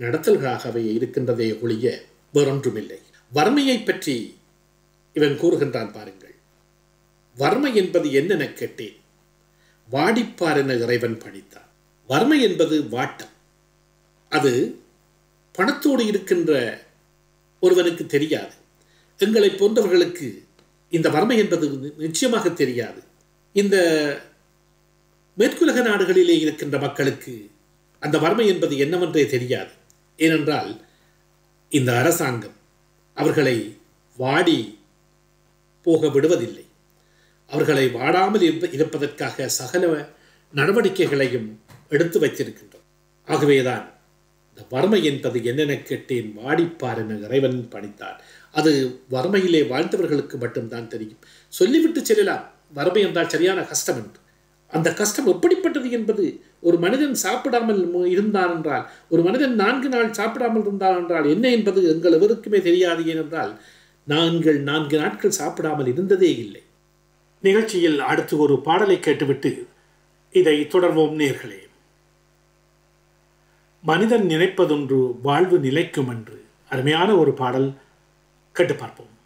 நடத்தல்களாகவே இருக்கின்றதே ஒழிய வேறொன்றுமில்லை வறுமையை பற்றி இவன் கூறுகின்றான் பாருங்கள் வறுமை என்பது என்னென கேட்டேன் வாடிப்பார் என இறைவன் பணித்தான் வறுமை என்பது வாட்டம் அது பணத்தோடு இருக்கின்ற ஒருவனுக்கு தெரியாது எங்களை போன்றவர்களுக்கு இந்த வறுமை என்பது நிச்சயமாக தெரியாது இந்த மேற்குலக நாடுகளிலே இருக்கின்ற மக்களுக்கு அந்த வறுமை என்பது என்னவென்றே தெரியாது ஏனென்றால் இந்த அரசாங்கம் அவர்களை வாடி போக விடுவதில்லை அவர்களை வாடாமல் இருப்ப- இருப்பதற்காக சகல நடவடிக்கைகளையும் எடுத்து வைத்திருக்கின்றோம் ஆகவேதான் இந்த வறுமை என்பது என்னென்ன கேட்டேன் வாடிப்பார் என இறைவன் பணித்தார் அது வறுமையிலே வாழ்ந்தவர்களுக்கு மட்டும்தான் தெரியும் சொல்லிவிட்டு செல்லலாம் வறுமை என்றால் சரியான கஷ்டம் என்று அந்த கஷ்டம் எப்படிப்பட்டது என்பது ஒரு மனிதன் சாப்பிடாமல் மு- இருந்தான் என்றால் ஒரு மனிதன் நான்கு நாள் சாப்பிடாமல் இருந்தான் என்றால் என்ன என்பது எங்கள் எவருக்குமே தெரியாது ஏனென்றால் நாங்கள் நான்கு நாட்கள் சாப்பிடாமல் இருந்ததே இல்லை நிகழ்ச்சியில் அடுத்து ஒரு பாடலை கேட்டுவிட்டு இதை தொடர்வோம் நேர்களே மனிதன் நினைப்பதொன்று வாழ்வு நிலைக்கும் என்று அருமையான ஒரு பாடல் கேட்டு பார்ப்போம்